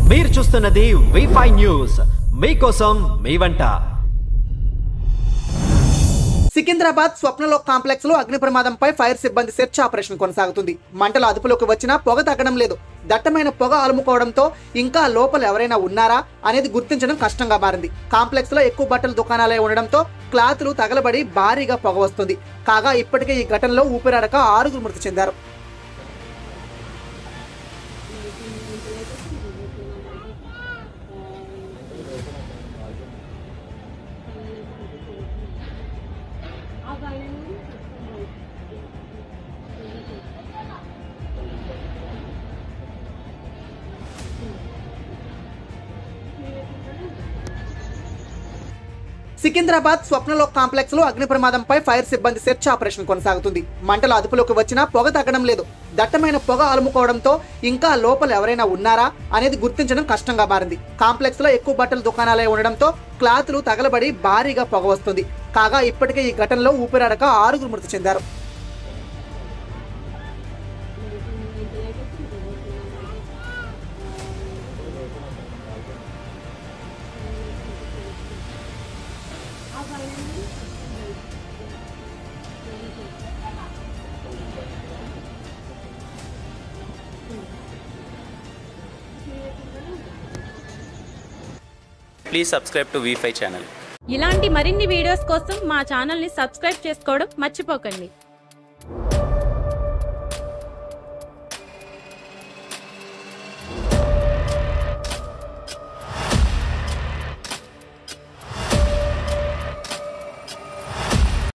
మీరు చూస్తున్నది V five news మీకోసం మీ వంట సికింద్రాబాద్ స్వప్నలోక్ కాంప్లెక్స్ లో అగ్ని ప్రమాదంపై ఫైర్ సిబ్బంది సెర్చ్ ఆపరేషన్ కొనసాగుతుంది మంటలు అదుపులోకి వచ్చినా పొగ తగ్గడం లేదు దట్టమైన పొగ అలుముకోవడంతో ఇంకా లోపల ఎవరైనా ఉన్నారా అనేది గుర్తించడం కష్టంగా మారింది కాంప్లెక్స్ లో ఎక్కువ బట్టల దుకాణాలే ఉండడంతో క్లాతులు తగలబడి భారీగా పొగ వస్తుంది కాగా ఇప్పటికే ఈ ఘటనలో ఊపిరాడక ఆరుగురు మృతి చెందారు సికింద్రాబాద్ స్వప్నలోక్ కాంప్లెక్స్ లో అగ్ని ప్రమాదంపై ఫైర్ సిబ్బంది సెర్చ్ ఆపరేషన్ కొనసాగుతుంది మంటలు అదుపులోకి వచ్చినా పొగ తగ్గడం లేదు దట్టమైన పొగ అలుముకోవడంతో ఇంకా లోపల ఎవరైనా ఉన్నారా అనేది గుర్తించడం కష్టంగా మారింది కాంప్లెక్స్ లో ఎక్కువ బట్టల దుకాణాలే ఉండడంతో క్లాతులు తగలబడి భారీగా పొగ వస్తుంది కాగా ఇప్పటికే ఈ ఘటనలో ఊపిరాడక ఆరుగురు మృతి చెందారు ప్లీజ్ సబ్స్క్రైబ్ టు వీఫై ఛానల్ ఇలాంటి మరిన్ని వీడియోస్ కోసం మా ఛానల్ని సబ్స్క్రైబ్ చేసుకోవడం మర్చిపోకండి